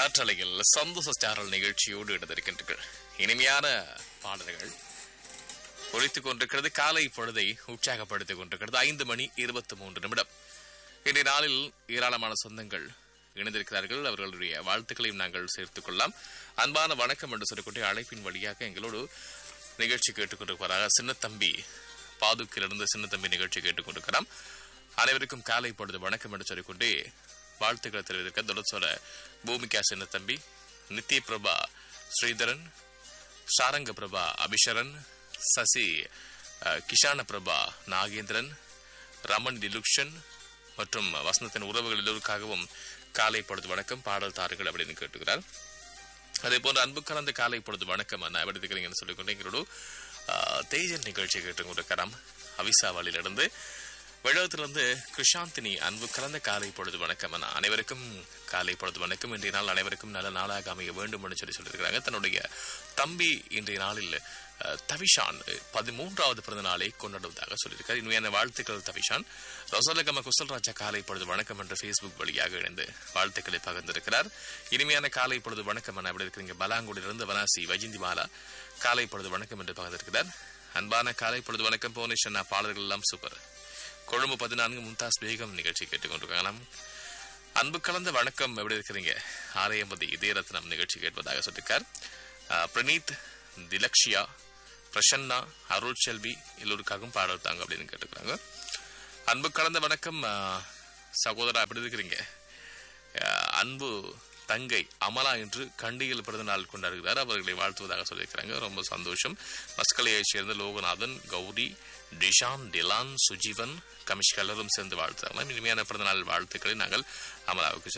காற்றலையில் சந்தோஷ ஸ்டாரல் நிகழ்ச்சியோடு எடுத்திருக்கின்றீர்கள் இனிமையான பாடல்கள் ஒழித்துக் கொண்டிருக்கிறது காலை பொழுதை உற்சாகப்படுத்திக் கொண்டிருக்கிறது ஐந்து மணி இருபத்தி மூன்று நிமிடம் இன்றைய நாளில் ஏராளமான சொந்தங்கள் இணைந்திருக்கிறார்கள் அவர்களுடைய வாழ்த்துக்களையும் நாங்கள் சேர்த்துக் கொள்ளலாம் அன்பான வணக்கம் என்று சொல்லிக்கொண்டே அழைப்பின் வழியாக எங்களோடு நிகழ்ச்சி கேட்டுக்கொண்டிருப்பாராக சின்னத்தம்பி பாதுக்கிலிருந்து சின்னத்தம்பி நிகழ்ச்சி கேட்டுக்கொண்டிருக்கிறார் அனைவருக்கும் காலை பொழுது வணக்கம் என்று சொல்லிக்கொண்டே வாழ்த்துக்களை தெரிவித்திருக்க தொடர்ச்சோர பூமிகா சின்னத்தம்பி நித்ய பிரபா ஸ்ரீதரன் சாரங்க பிரபா அபிஷரன் சசி அஹ், கிஷான பிரபா நாகேந்திரன் ரமன் டிலுக்ஷன் மற்றும் வசந்தத்தின் உறவுகள் எல்லோருக்காகவும் காலை பொழுது வணக்கம் பாடல் தாருங்கள் அப்படின்னு கேட்டுக்கிறார் அதே போன்று அன்பு கலந்த காலை பொழுது வணக்கம் அண்ணா எப்படி இருக்கிறீங்கன்னு சொல்லிக்கொண்டு எங்களோட ஆஹ், தேஜன் நிகழ்ச்சி கேட்டுக்கொண்டிருக்கிறோம் அவிசாவாலிலிருந்து வெள்ளத்திலிருந்து கிருஷாந்தினி அன்பு கலந்த காலை பொழுது வணக்கம் அண்ணா அனைவருக்கும் காலை பொழுது வணக்கம் இன்றைய நாள் அனைவருக்கும் நல்ல நாளாக அமைய வேண்டும் என்று சொல்லி சொல்லியிருக்கிறாங்க தன்னுடைய தம்பி இன்றைய நாளில் அஹ், தவிஷான் பதிமூன்றாவது பிறந்த நாளை கொண்டாடுவதாக சொல்லியிருக்கார் இனிமையான வாழ்த்துக்கள் தவிஷான் ரசோலகம குசல்ராஜா காலை பொழுது வணக்கம் என்று ஃபேஸ்புக் வழியாக இணைந்து வாழ்த்துக்களை பகிர்ந்திருக்கிறார் இனிமையான காலை பொழுது வணக்கம் என எப்படி இருக்கிறீங்க பலாங்குடியிலிருந்து வனாசி வைஜந்தி மாலா காலை பொழுது வணக்கம் என்று பகிர்ந்திருக்கிறார் அன்பான காலை பொழுது வணக்கம் புவனேஷ் அண்ணா பாடல்கள் எல்லாம் சூப்பர் கொழும்பு பதினான்கு மும்தாஸ் பேகம் நிகழ்ச்சி கேட்டுக்கொண்டிருக்கலாம் அன்பு கலந்த வணக்கம் எப்படி இருக்கிறீங்க ஆலயம்பதி இதயரத்னம் நிகழ்ச்சி கேட்பதாக சொல்லியிருக்கார் அஹ், பிரணீத் திலக்ஷியா பிரசன்னா அருள் செல்வி எல்லோருக்காகவும் பாடல் தாங்க அப்படின்னு கேட்டுக்கிறாங்க அன்பு கலந்த வணக்கம் அஹ், சகோதரா எப்படி இருக்கிறீங்க அஹ், அன்பு தங்கை அமலா என்று கண்டியில் பிறந்த நாள் கொண்டாடுகிறார் அவர்களை வாழ்த்துவதாக சொல்லியிருக்கிறாங்க ரொம்ப சந்தோஷம் மஸ்கலையைச் சேர்ந்த லோகநாதன் கௌரி டிஷான் டிலான் சுஜீவன் கமிஷ் எல்லாரும் சேர்ந்து வாழ்த்துறாங்க இனிமையான பிறந்த நாள் வாழ்த்துக்களை நாங்கள் அமலாவுக்கு